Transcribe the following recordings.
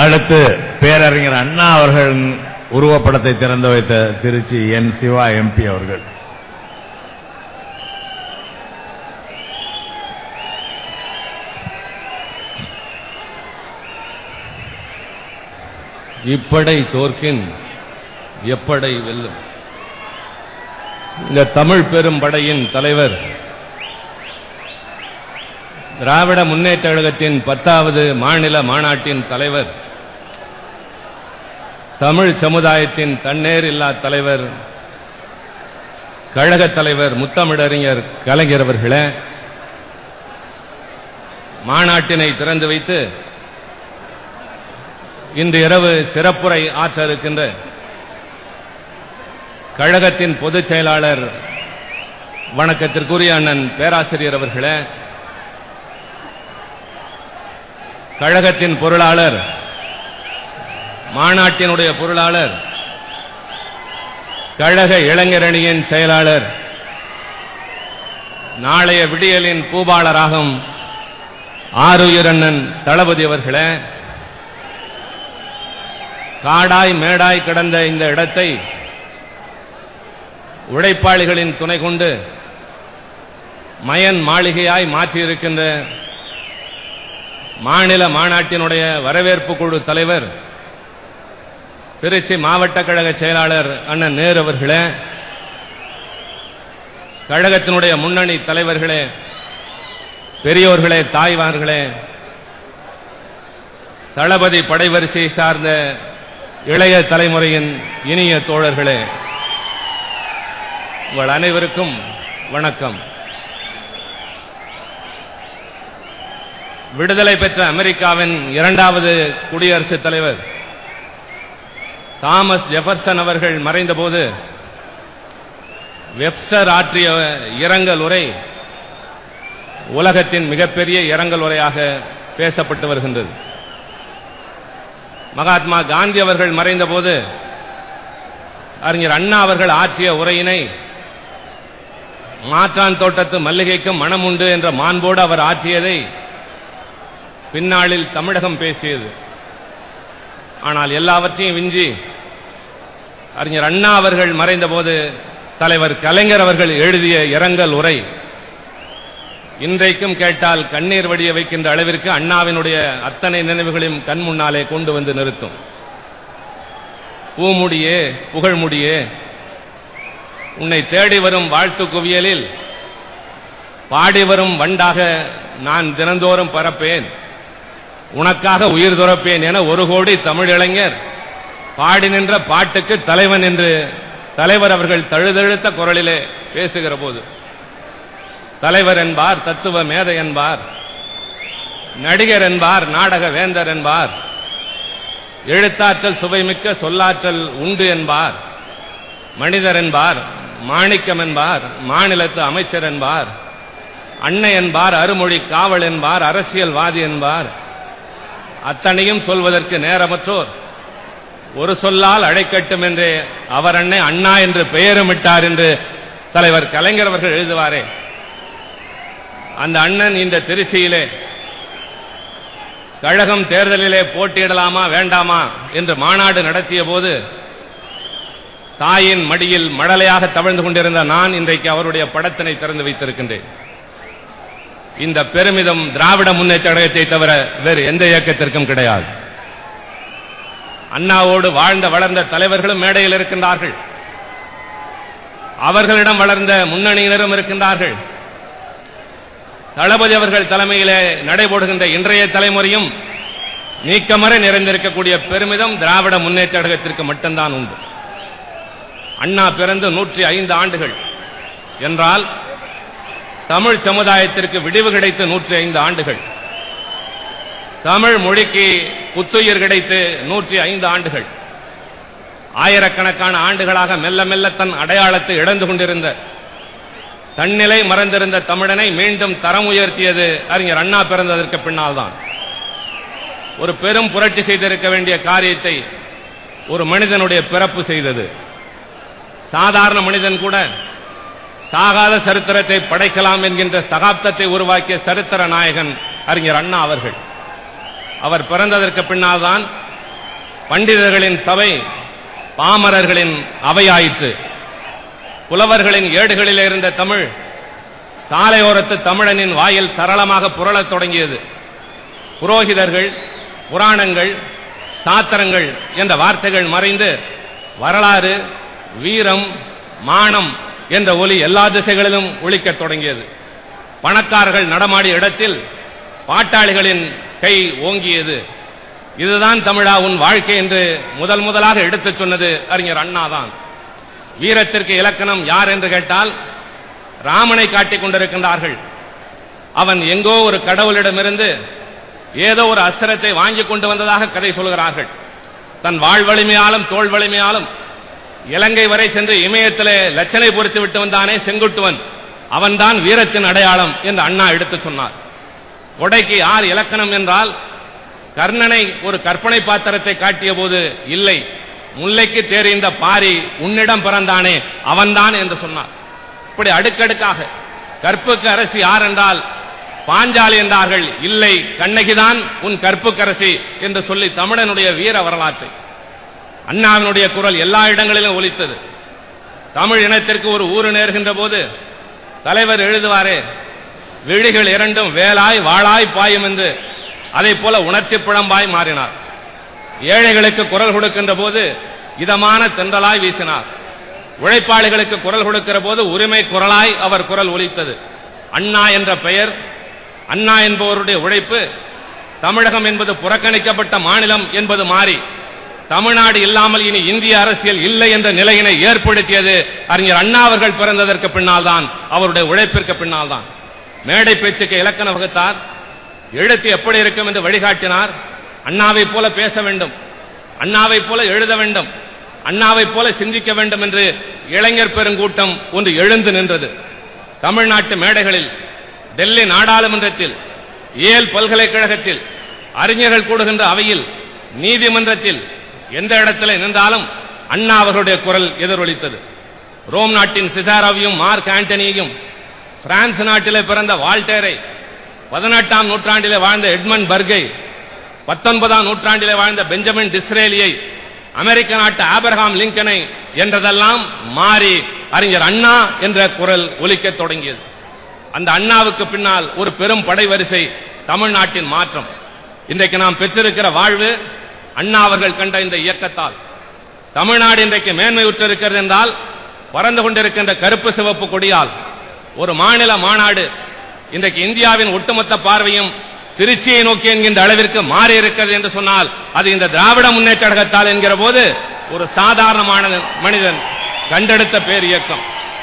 அடுத்து பேரறிஞர் அண்ணா அவர்களின் உருவப்படத்தை திறந்து வைத்த திருச்சி என் சிவா எம்பி அவர்கள் இப்படை தோற்கின் எப்படை வெல்லும் இந்த தமிழ் பெரும் படையின் தலைவர் திராவிட முன்னேற்ற கழகத்தின் பத்தாவது மாநில மாநாட்டின் தலைவர் தமிழ் சமுதாயத்தின் தன்னேர் இல்லா தலைவர் கழக தலைவர் முத்தமிழறிஞர் கலைஞர் அவர்களே மாநாட்டினை திறந்து வைத்து இன்று இரவு சிறப்புரை ஆற்ற இருக்கின்ற கழகத்தின் பொதுச் செயலாளர் வணக்கத்திற்குரிய அண்ணன் பேராசிரியர் அவர்களே கழகத்தின் பொருளாளர் மாநாட்டினுடைய பொருளாளர் கழக இளைஞரணியின் செயலாளர் நாளைய விடியலின் பூபாளராகும் ஆருயிரண்ணன் தளபதி அவர்களே காடாய் மேடாய் கிடந்த இந்த இடத்தை உழைப்பாளிகளின் துணை கொண்டு மயன் மாளிகையாய் மாற்றியிருக்கின்ற மாநில மாநாட்டினுடைய வரவேற்பு குழு தலைவர் திருச்சி மாவட்ட கழக செயலாளர் அண்ணன் நேரு அவர்களே கழகத்தினுடைய முன்னணி தலைவர்களே பெரியோர்களே தாய்மார்களே தளபதி படைவரிசை சார்ந்த இளைய தலைமுறையின் இனிய தோழர்களே உங்கள் அனைவருக்கும் வணக்கம் விடுதலை பெற்ற அமெரிக்காவின் இரண்டாவது குடியரசுத் தலைவர் தாமஸ் ஜெஃபர்சன் அவர்கள் மறைந்தபோது வெப்ஸ்டர் ஆற்றிய இரங்கல் உரை உலகத்தின் மிகப்பெரிய இரங்கல் உரையாக பேசப்பட்டு வருகின்றது மகாத்மா காந்தி அவர்கள் மறைந்தபோது அறிஞர் அண்ணா அவர்கள் ஆற்றிய உரையினை மாற்றான் தோட்டத்து மல்லிகைக்கும் மனம் உண்டு என்ற மாண்போடு அவர் ஆற்றியதை பின்னாளில் தமிழகம் பேசியது ஆனால் எல்லாவற்றையும் விஞ்சி அறிஞர் அண்ணா அவர்கள் மறைந்தபோது தலைவர் கலைஞர் அவர்கள் எழுதிய இரங்கல் உரை இன்றைக்கும் கேட்டால் கண்ணீர் வடிய வைக்கின்ற அளவிற்கு அண்ணாவினுடைய அத்தனை நினைவுகளையும் கண் முன்னாலே கொண்டு வந்து நிறுத்தும் பூமுடியே புகழ்முடியே உன்னை தேடி வரும் வாழ்த்து குவியலில் பாடி வரும் வண்டாக நான் தினந்தோறும் பரப்பேன் உனக்காக உயிர் துறப்பேன் என ஒரு கோடி தமிழ் இளைஞர் பாடி நின்ற பாட்டுக்கு தலைவன் என்று தலைவர் அவர்கள் தழுதழுத்த குரலிலே பேசுகிற போது தலைவர் என்பார் தத்துவ மேதை என்பார் நடிகர் என்பார் நாடக வேந்தர் என்பார் எழுத்தாற்றல் சுவைமிக்க சொல்லாற்றல் உண்டு என்பார் மனிதர் என்பார் மாணிக்கம் என்பார் மாநிலத்து அமைச்சர் என்பார் அன்னை என்பார் அருமொழி காவல் என்பார் அரசியல்வாதி என்பார் அத்தனையும் சொல்வதற்கு நேரமற்றோர் ஒரு சொல்லால் அழைக்கட்டும் என்றே அவர் அன்னை அண்ணா என்று பெயருமிட்டார் என்று தலைவர் கலைஞர் அவர்கள் எழுதுவாரே அந்த அண்ணன் இந்த திருச்சியிலே கழகம் தேர்தலிலே போட்டியிடலாமா வேண்டாமா என்று மாநாடு நடத்திய போது தாயின் மடியில் மடலையாக தவழ்ந்து கொண்டிருந்த நான் இன்றைக்கு அவருடைய படத்தினை திறந்து வைத்திருக்கின்றேன் இந்த பெருமிதம் திராவிட முன்னேற்ற கழகத்தை தவிர வேறு எந்த இயக்கத்திற்கும் கிடையாது அண்ணாவோடு வாழ்ந்த வளர்ந்த தலைவர்களும் மேடையில் இருக்கின்றார்கள் அவர்களிடம் வளர்ந்த முன்னணியினரும் இருக்கின்றார்கள் தளபதி அவர்கள் தலைமையிலே நடைபோடுகின்ற இன்றைய தலைமுறையும் நீக்கமர நிறைந்திருக்கக்கூடிய பெருமிதம் திராவிட முன்னேற்ற கழகத்திற்கு மட்டும்தான் உண்டு அண்ணா பிறந்து நூற்றி ஐந்து ஆண்டுகள் என்றால் தமிழ் சமுதாயத்திற்கு விடிவு கிடைத்து நூற்றி ஐந்து ஆண்டுகள் தமிழ் மொழிக்கு புத்துயிர் கிடைத்து நூற்றி ஐந்து ஆண்டுகள் ஆயிரக்கணக்கான ஆண்டுகளாக மெல்ல மெல்ல தன் அடையாளத்தை இழந்து கொண்டிருந்த தன்னிலை மறந்திருந்த தமிழனை மீண்டும் தரம் உயர்த்தியது அறிஞர் அண்ணா பிறந்ததற்கு பின்னால் தான் ஒரு பெரும் புரட்சி செய்திருக்க வேண்டிய காரியத்தை ஒரு மனிதனுடைய பிறப்பு செய்தது சாதாரண மனிதன் கூட சாகாத சரித்திரத்தை படைக்கலாம் என்கின்ற சகாப்தத்தை உருவாக்கிய சரித்திர நாயகன் அறிஞர் அண்ணா அவர்கள் அவர் பிறந்ததற்கு பின்னால் தான் பண்டிதர்களின் சபை பாமரர்களின் அவையாயிற்று புலவர்களின் ஏடுகளில் இருந்த தமிழ் சாலையோரத்து தமிழனின் வாயில் சரளமாக புரளத் தொடங்கியது புரோகிதர்கள் புராணங்கள் சாத்திரங்கள் என்ற வார்த்தைகள் மறைந்து வரலாறு வீரம் மானம் என்ற ஒலி எல்லா திசைகளிலும் ஒலிக்கத் தொடங்கியது பணக்காரர்கள் நடமாடிய இடத்தில் பாட்டாளிகளின் கை ஓங்கியது இதுதான் தமிழா உன் வாழ்க்கை என்று முதல் முதலாக எடுத்துச் சொன்னது அறிஞர் அண்ணாதான் வீரத்திற்கு இலக்கணம் யார் என்று கேட்டால் ராமனை காட்டிக் கொண்டிருக்கின்றார்கள் அவன் எங்கோ ஒரு கடவுளிடமிருந்து ஏதோ ஒரு அஸ்திரத்தை வாங்கி கொண்டு வந்ததாக கதை சொல்கிறார்கள் தன் வாழ் வலிமையாலும் தோல் வலிமையாலும் இலங்கை வரை சென்று இமயத்திலே லட்சணை பொறுத்து விட்டு வந்தானே செங்குட்டுவன் அவன்தான் வீரத்தின் அடையாளம் என்று அண்ணா எடுத்துச் சொன்னார் கொடைக்கு யார் இலக்கணம் என்றால் கர்ணனை ஒரு கற்பனை பாத்திரத்தை காட்டிய போது இல்லை முல்லைக்கு தேறிந்த பாரி உன்னிடம் பிறந்தானே அவன்தான் என்று சொன்னார் இப்படி அடுக்கடுக்காக கற்புக்கு அரசி யார் என்றால் பாஞ்சாலி என்றார்கள் இல்லை கண்ணகிதான் உன் கற்புக்கரசி என்று சொல்லி தமிழனுடைய வீர வரலாற்றை அண்ணாவினுடைய குரல் எல்லா இடங்களிலும் ஒலித்தது தமிழ் இனத்திற்கு ஒரு ஊறு நேர்கின்ற போது தலைவர் எழுதுவாரே விழிகள் இரண்டும் வேலாய் வாளாய் பாயும் என்று அதைப் போல உணர்ச்சி பிழம்பாய் மாறினார் ஏழைகளுக்கு குரல் கொடுக்கின்ற போது இதமான தென்றலாய் வீசினார் உழைப்பாளிகளுக்கு குரல் கொடுக்கிற போது உரிமை குரலாய் அவர் குரல் ஒலித்தது அண்ணா என்ற பெயர் அண்ணா என்பவருடைய உழைப்பு தமிழகம் என்பது புறக்கணிக்கப்பட்ட மாநிலம் என்பது மாறி தமிழ்நாடு இல்லாமல் இனி இந்திய அரசியல் இல்லை என்ற நிலையினை ஏற்படுத்தியது அறிஞர் அண்ணா அவர்கள் பிறந்ததற்கு பின்னால் தான் அவருடைய உழைப்பிற்கு பின்னால் தான் மேடை பேச்சுக்கு இலக்கண வகுத்தார் எழுத்து எப்படி இருக்கும் என்று வழிகாட்டினார் அண்ணாவைப் போல பேச வேண்டும் அண்ணாவைப் போல எழுத வேண்டும் அண்ணாவைப் போல சிந்திக்க வேண்டும் என்று இளைஞர் பெருங்கூட்டம் ஒன்று எழுந்து நின்றது தமிழ்நாட்டு மேடைகளில் டெல்லி நாடாளுமன்றத்தில் ஏல் பல்கலைக்கழகத்தில் அறிஞர்கள் கூடுகின்ற அவையில் நீதிமன்றத்தில் எந்த இடத்துல நின்றாலும் அண்ணா அவர்களுடைய குரல் எதிரொலித்தது ரோம் நாட்டின் சிசாராவையும் மார்க் ஆண்டனியையும் பிரான்ஸ் நாட்டிலே பிறந்த வால்டேரை பதினெட்டாம் நூற்றாண்டிலே வாழ்ந்த எட்மண்ட் பர்கை பத்தொன்பதாம் நூற்றாண்டிலே வாழ்ந்த பெஞ்சமின் டிஸ்ரேலியை அமெரிக்க நாட்டு ஆபிரகாம் லிங்கனை என்றதெல்லாம் மாறி அறிஞர் அண்ணா என்ற குரல் ஒலிக்கத் தொடங்கியது அந்த அண்ணாவுக்கு பின்னால் ஒரு பெரும் படை வரிசை தமிழ்நாட்டின் மாற்றம் இன்றைக்கு நாம் பெற்றிருக்கிற வாழ்வு அண்ணா அவர்கள் கண்ட இந்த இயக்கத்தால் தமிழ்நாடு இன்றைக்கு மேன்மையுற்றிருக்கிறது என்றால் பறந்து கொண்டிருக்கின்ற கருப்பு சிவப்பு கொடியால் ஒரு மாநில மாநாடு இன்றைக்கு இந்தியாவின் ஒட்டுமொத்த பார்வையும் திருச்சியை நோக்கி என்கின்ற அளவிற்கு மாறி இருக்கிறது என்று சொன்னால் அது இந்த திராவிட முன்னேற்ற கழகத்தால் என்கிற போது ஒரு சாதாரணமான மனிதன் கண்டெடுத்த பேர் இயக்கம்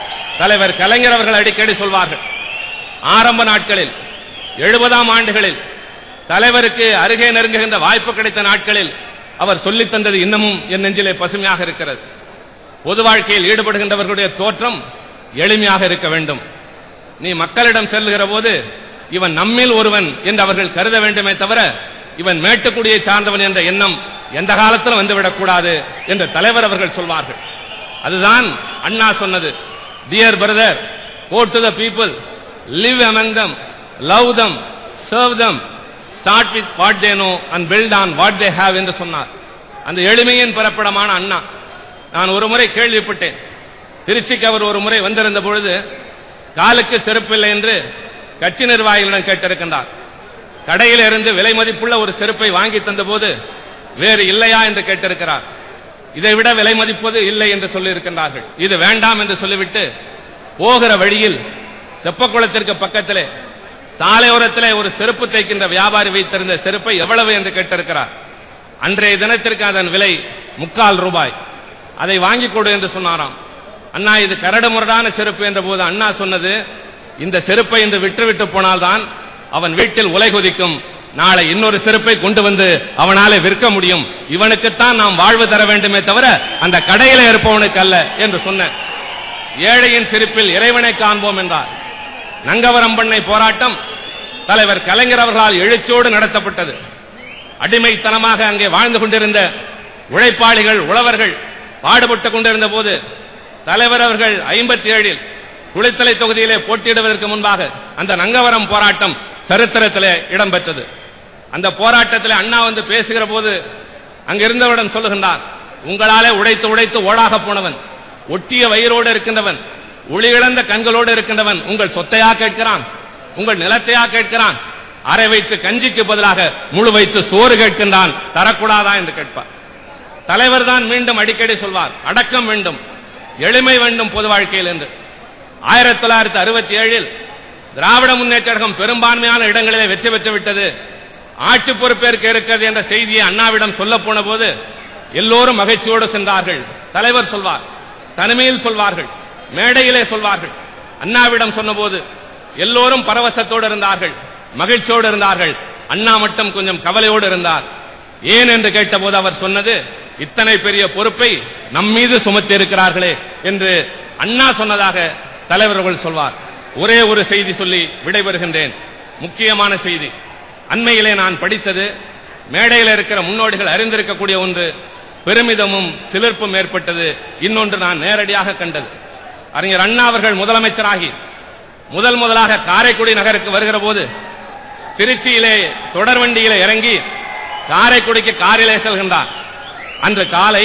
தலைவர் கலைஞர் அவர்கள் அடிக்கடி சொல்வார்கள் ஆரம்ப நாட்களில் எழுபதாம் ஆண்டுகளில் தலைவருக்கு அருகே நெருங்குகின்ற வாய்ப்பு கிடைத்த நாட்களில் அவர் சொல்லித் தந்தது இன்னமும் என் நெஞ்சிலே பசுமையாக இருக்கிறது பொது வாழ்க்கையில் ஈடுபடுகின்றவர்களுடைய தோற்றம் எளிமையாக இருக்க வேண்டும் நீ மக்களிடம் செல்லுகிற போது இவன் நம்மில் ஒருவன் என்று அவர்கள் கருத வேண்டுமே தவிர இவன் மேட்டுக்குடியை சார்ந்தவன் என்ற எண்ணம் எந்த காலத்திலும் வந்துவிடக் கூடாது என்று தலைவர் அவர்கள் சொல்வார்கள் அதுதான் அண்ணா சொன்னது dear brother go to the people live among them love them serve them start with what they know and build on what they have என்று சொன்னார் அந்த எளிமையின் பிறப்பிடமான அண்ணா நான் ஒரு முறை கேள்விப்பட்டேன் திருச்சிக்கு அவர் ஒரு முறை வந்திருந்த பொழுது காலுக்கு செருப்பில்லை என்று கட்சி நிர்வாகிகளிடம் கேட்டிருக்கின்றார் கடையில் இருந்து விலை மதிப்புள்ள ஒரு செருப்பை வாங்கி தந்தபோது வேறு இல்லையா என்று கேட்டிருக்கிறார் இதை விட விலை மதிப்பது இல்லை என்று சொல்லியிருக்கின்றார்கள் இது வேண்டாம் என்று சொல்லிவிட்டு போகிற வழியில் தெப்பக்குளத்திற்கு பக்கத்திலே சாலையோரத்திலே ஒரு செருப்பு தைக்கின்ற வியாபாரி வைத்திருந்த செருப்பை எவ்வளவு என்று கேட்டிருக்கிறார் அன்றைய தினத்திற்கு அதன் விலை முக்கால் ரூபாய் அதை வாங்கிக் கொடு என்று சொன்னாராம் அண்ணா இது கரடு முரடான செருப்பு என்ற போது அண்ணா சொன்னது இந்த செருப்பை இன்று விட்டுவிட்டு போனால்தான் அவன் வீட்டில் உலை கொதிக்கும் நாளை இன்னொரு செருப்பை கொண்டு வந்து அவனாலே விற்க முடியும் இவனுக்குத்தான் நாம் வாழ்வு தர வேண்டுமே தவிர அந்த கடையில இருப்பவனுக்கு அல்ல என்று சொன்ன ஏழையின் சிரிப்பில் இறைவனை காண்போம் என்றார் நங்கவரம் பண்ணை போராட்டம் தலைவர் கலைஞர் அவர்களால் எழுச்சியோடு நடத்தப்பட்டது அடிமைத்தனமாக அங்கே வாழ்ந்து கொண்டிருந்த உழைப்பாளிகள் உழவர்கள் பாடுபட்டுக் கொண்டிருந்த போது தலைவர் அவர்கள் ஐம்பத்தி ஏழில் குளித்தலை தொகுதியிலே போட்டியிடுவதற்கு முன்பாக அந்த நங்கவரம் போராட்டம் சரித்திரத்திலே இடம்பெற்றது அந்த போராட்டத்தில் அண்ணா வந்து பேசுகிற போது அங்க இருந்தவரிடம் சொல்லுகின்றார் உங்களாலே உடைத்து உடைத்து ஓடாக போனவன் ஒட்டிய வயிறோடு இருக்கின்றவன் ஒளி இழந்த கண்களோடு இருக்கின்றவன் உங்கள் சொத்தையா கேட்கிறான் உங்கள் நிலத்தையா கேட்கிறான் அரை வயிற்று கஞ்சிக்கு பதிலாக முழு வயிற்று சோறு கேட்கின்றான் தரக்கூடாதா என்று கேட்பார் தலைவர் தான் மீண்டும் அடிக்கடி சொல்வார் அடக்கம் வேண்டும் எளிமை வேண்டும் பொது வாழ்க்கையில் என்று ஆயிரத்தி தொள்ளாயிரத்தி அறுபத்தி ஏழில் திராவிட முன்னேற்ற கழகம் பெரும்பான்மையான இடங்களிலே வெற்றி பெற்று விட்டது ஆட்சி பொறுப்பேற்க இருக்கிறது என்ற செய்தியை அண்ணாவிடம் சொல்ல போன போது எல்லோரும் மகிழ்ச்சியோடு சென்றார்கள் தலைவர் சொல்வார் தனிமையில் சொல்வார்கள் மேடையிலே சொல்வார்கள் அண்ணாவிடம் சொன்னபோது எல்லோரும் பரவசத்தோடு இருந்தார்கள் மகிழ்ச்சியோடு இருந்தார்கள் அண்ணா மட்டும் கொஞ்சம் கவலையோடு இருந்தார் ஏன் என்று கேட்டபோது அவர் சொன்னது இத்தனை பெரிய பொறுப்பை நம் மீது சுமத்தி இருக்கிறார்களே என்று அண்ணா சொன்னதாக தலைவர்கள் சொல்வார் ஒரே ஒரு செய்தி சொல்லி விடைபெறுகின்றேன் முக்கியமான செய்தி அண்மையிலே நான் படித்தது மேடையில் இருக்கிற முன்னோடிகள் அறிந்திருக்கக்கூடிய ஒன்று பெருமிதமும் சிலிர்ப்பும் ஏற்பட்டது இன்னொன்று நான் நேரடியாக கண்டது அறிஞர் அண்ணா அவர்கள் முதலமைச்சராகி முதல் முதலாக காரைக்குடி நகருக்கு வருகிற போது திருச்சியிலே தொடர்வண்டியிலே இறங்கி காரைக்குடிக்கு காரிலே செல்கின்றார் அன்று காலை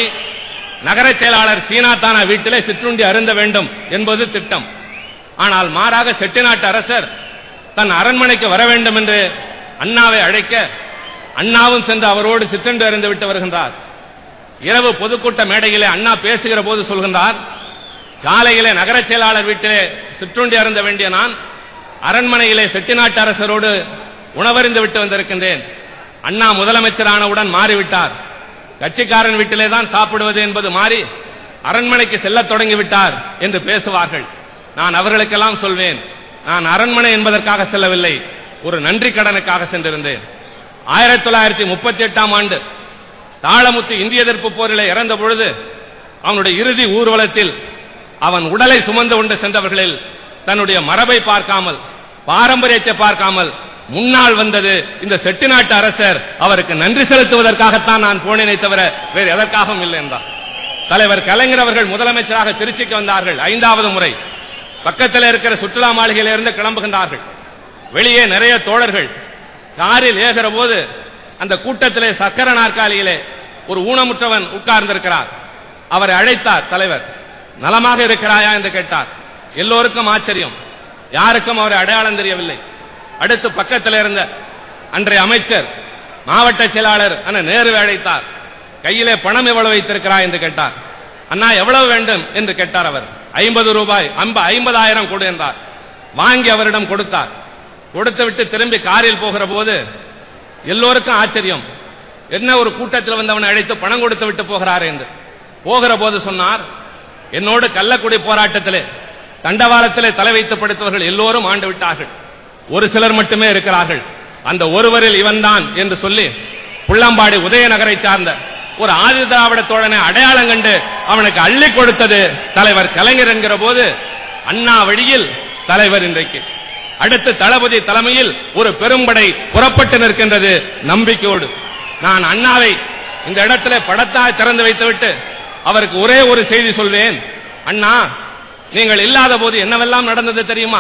நகர செயலாளர் சீனாத்தானா வீட்டிலே சிற்றுண்டி அருந்த வேண்டும் என்பது திட்டம் ஆனால் மாறாக செட்டிநாட்டு அரசர் தன் அரண்மனைக்கு வர வேண்டும் என்று அண்ணாவை அழைக்க அண்ணாவும் சென்று அவரோடு சிற்றுண்டி அருந்து விட்டு வருகின்றார் இரவு பொதுக்கூட்ட மேடையிலே அண்ணா பேசுகிற போது சொல்கின்றார் காலையிலே நகர செயலாளர் வீட்டிலே சிற்றுண்டி அருந்த வேண்டிய நான் அரண்மனையிலே செட்டிநாட்டு அரசரோடு உணவறிந்து விட்டு வந்திருக்கின்றேன் அண்ணா முதலமைச்சரானவுடன் மாறிவிட்டார் கட்சிக்காரன் வீட்டிலே தான் சாப்பிடுவது என்பது மாறி அரண்மனைக்கு செல்லத் தொடங்கிவிட்டார் என்று பேசுவார்கள் நான் அவர்களுக்கெல்லாம் சொல்வேன் நான் அரண்மனை என்பதற்காக செல்லவில்லை ஒரு நன்றி கடனுக்காக சென்றிருந்தேன் ஆயிரத்தி தொள்ளாயிரத்தி முப்பத்தி எட்டாம் ஆண்டு தாளமுத்து இந்திய எதிர்ப்பு போரிலே இறந்த பொழுது அவனுடைய இறுதி ஊர்வலத்தில் அவன் உடலை சுமந்து கொண்டு சென்றவர்களில் தன்னுடைய மரபை பார்க்காமல் பாரம்பரியத்தை பார்க்காமல் முன்னால் வந்தது இந்த செட்டிநாட்டு அரசர் அவருக்கு நன்றி செலுத்துவதற்காகத்தான் நான் போனேனே தவிர வேறு எதற்காகவும் இல்லை என்றார் தலைவர் கலைஞர் அவர்கள் முதலமைச்சராக திருச்சிக்கு வந்தார்கள் ஐந்தாவது முறை பக்கத்தில் இருக்கிற சுற்றுலா மாளிகையிலிருந்து கிளம்புகின்றார்கள் வெளியே நிறைய தோழர்கள் காரில் ஏகிற போது அந்த கூட்டத்திலே சக்கர நாற்காலியிலே ஒரு ஊனமுற்றவன் உட்கார்ந்திருக்கிறார் அவரை அழைத்தார் தலைவர் நலமாக இருக்கிறாயா என்று கேட்டார் எல்லோருக்கும் ஆச்சரியம் யாருக்கும் அவரை அடையாளம் தெரியவில்லை அடுத்து பக்கத்தில் இருந்த அன்றைய அமைச்சர் மாவட்ட செயலாளர் அண்ணன் நேரு அழைத்தார் கையிலே பணம் எவ்வளவு வைத்திருக்கிறாய் என்று கேட்டார் அண்ணா எவ்வளவு வேண்டும் என்று கேட்டார் அவர் ஐம்பது ரூபாய் ஐம்ப- ஐம்பதாயிரம் கொடு என்றார் வாங்கி அவரிடம் கொடுத்தார் கொடுத்து விட்டு திரும்பி காரில் போகிற போது எல்லோருக்கும் ஆச்சரியம் என்ன ஒரு கூட்டத்தில் வந்தவனை அழைத்து பணம் கொடுத்து விட்டு போகிறார் என்று போகிற போது சொன்னார் என்னோடு கள்ளக்குடி போராட்டத்திலே தண்டவாளத்திலே தலை வைத்து படுத்தவர்கள் எல்லோரும் ஆண்டு விட்டார்கள் ஒரு சிலர் மட்டுமே இருக்கிறார்கள் அந்த ஒருவரில் இவன்தான் என்று சொல்லி புள்ளம்பாடி உதயநகரை சார்ந்த ஒரு ஆதி திராவிட தோழனை அடையாளம் கண்டு அவனுக்கு அள்ளி கொடுத்தது தலைவர் கலைஞர் என்கிற போது அண்ணா வழியில் தலைவர் இன்றைக்கு அடுத்து தளபதி தலைமையில் ஒரு பெரும்படை புறப்பட்டு நிற்கின்றது நம்பிக்கையோடு நான் அண்ணாவை இந்த இடத்துல படத்தாய் திறந்து வைத்துவிட்டு அவருக்கு ஒரே ஒரு செய்தி சொல்வேன் அண்ணா நீங்கள் இல்லாத போது என்னவெல்லாம் நடந்தது தெரியுமா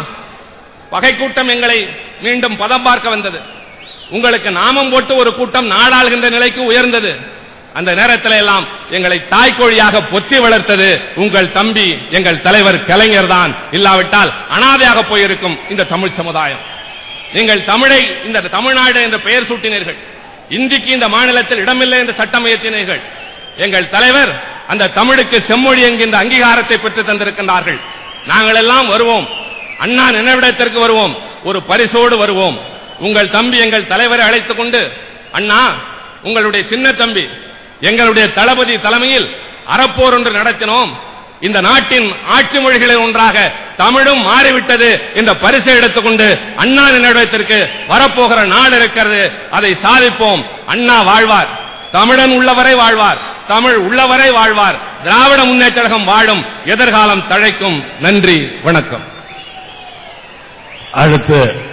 பகை கூட்டம் எங்களை மீண்டும் பதம் பார்க்க வந்தது உங்களுக்கு நாமம் போட்டு ஒரு கூட்டம் நாடாளுகின்ற நிலைக்கு உயர்ந்தது அந்த நேரத்தில் எல்லாம் எங்களை தாய்க்கோழியாக பொத்தி வளர்த்தது உங்கள் தம்பி எங்கள் தலைவர் கலைஞர் தான் இல்லாவிட்டால் அனாதையாக போயிருக்கும் இந்த தமிழ் சமுதாயம் நீங்கள் தமிழை இந்த தமிழ்நாடு என்ற பெயர் சூட்டினீர்கள் இந்திக்கு இந்த மாநிலத்தில் இடமில்லை என்று சட்டம் இயற்றினீர்கள் எங்கள் தலைவர் அந்த தமிழுக்கு செம்மொழி என்கின்ற அங்கீகாரத்தை பெற்று தந்திருக்கின்றார்கள் நாங்கள் எல்லாம் வருவோம் அண்ணா நினைவிடத்திற்கு வருவோம் ஒரு பரிசோடு வருவோம் உங்கள் தம்பி எங்கள் தலைவரை அழைத்துக் கொண்டு அண்ணா உங்களுடைய சின்ன தம்பி எங்களுடைய தளபதி தலைமையில் அறப்போர் ஒன்று நடத்தினோம் இந்த நாட்டின் ஆட்சி மொழிகளில் ஒன்றாக தமிழும் மாறிவிட்டது என்ற பரிசை எடுத்துக்கொண்டு அண்ணா நினைவிடத்திற்கு வரப்போகிற நாள் இருக்கிறது அதை சாதிப்போம் அண்ணா வாழ்வார் தமிழன் உள்ளவரை வாழ்வார் தமிழ் உள்ளவரை வாழ்வார் திராவிட முன்னேற்ற கழகம் வாழும் எதிர்காலம் தழைக்கும் நன்றி வணக்கம் அடுத்து